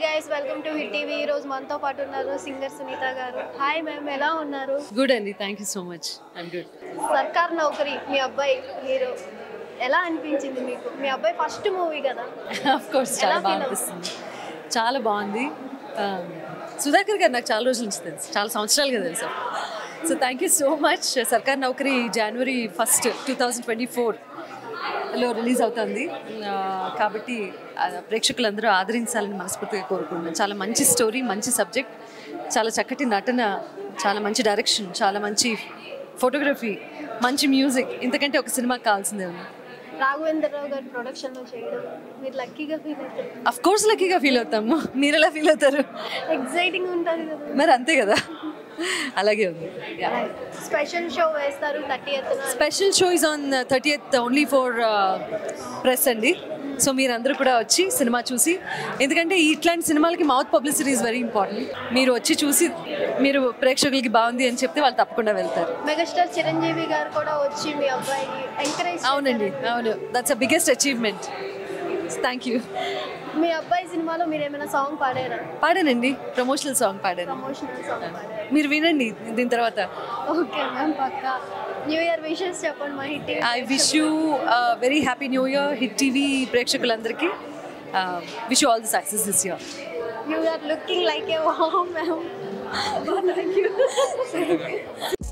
guys welcome to hit TV ఈ రోజు మనతో పాటు ఉన్నారు సింగర్ సునీత గారు హాయ్ మ్యామ్ ఎలా ఉన్నారు గుడ్ అండి thank you so much I'm good Sarkaru Naukari మీ అబ్బాయి హీరో ఎలా అనిపించింది మీకు మీ అబ్బాయి ఫస్ట్ మూవీ కదా ఆఫ్ కోర్స్ చాలా ఎలా బాగా feel అనిపిస్తుంది చాలా బాగుంది Um, సుధాకర్ గారు నాకు చాలా రోజుల నుంచి తెలుసు చాలా సంవత్సరాలుగా తెలుసు so thank you so much Sarkaru Naukari January first two thousand twenty ఫోర్లో రిలీజ్ అవుతుంది Uh, కాబట్టి ఆ, ప్రేక్షకులందరూ ఆదరించాలని మనస్ఫూర్తిగా కోరుకుంటున్నాను చాలా మంచి స్టోరీ మంచి సబ్జెక్ట్ చాలా చక్కటి నటన చాలా మంచి డైరెక్షన్ చాలా మంచి ఫోటోగ్రఫీ మంచి మ్యూజిక్ ఇంతకంటే ఒక సినిమాకి కావాల్సిందే ఉంది రాఘవేంద్రరావు గారి ప్రొడక్షన్ లో చేయడం మీరు లక్కీగా ఫీల్ అవుతారు అఫ్ కోర్స్ లక్కీగా ఫీల్ అవుతాము మీరు ఎలా ఫీల్ అవుతారు ఎక్సైటింగ్ ఉంటుంది కదా మరి అంతే కదా అలాగే ఉంది స్పెషల్ షో వేస్తారు థర్టీ ఎత్తున special show is on thirtieth only for press అండి సో మీరందరూ కూడా వచ్చి సినిమా చూసి ఎందుకంటే ఇట్లాంటి సినిమాలకి mouth publicity is very important మీరు వచ్చి చూసి మీరు ప్రేక్షకులకి బాగుంది అని చెప్తే వాళ్ళు తప్పకుండా వెళ్తారు మెగాస్టార్ చిరంజీవి గారు కూడా వచ్చి మీ అబ్బాయిని ఎంకరేజ్ అవునండి అవును that's a biggest achievement thank you మీ అబ్బాయి సినిమాలో మీరు ఏమైనా సాంగ్ పాడారా పాడానండి ప్రమోషనల్ సాంగ్ పాడాను ప్రమోషనల్ సాంగ్ పాడారా మీరు వినండి దీని తర్వాత ఓకే మ్యామ్ పక్కా న్యూ ఇయర్ విషెస్ చెప్పండి మా hit I wish you very happy new year hit TV ప్రేక్షకులందరికీ wish you all the success this year you are looking like a warm ma'am thank you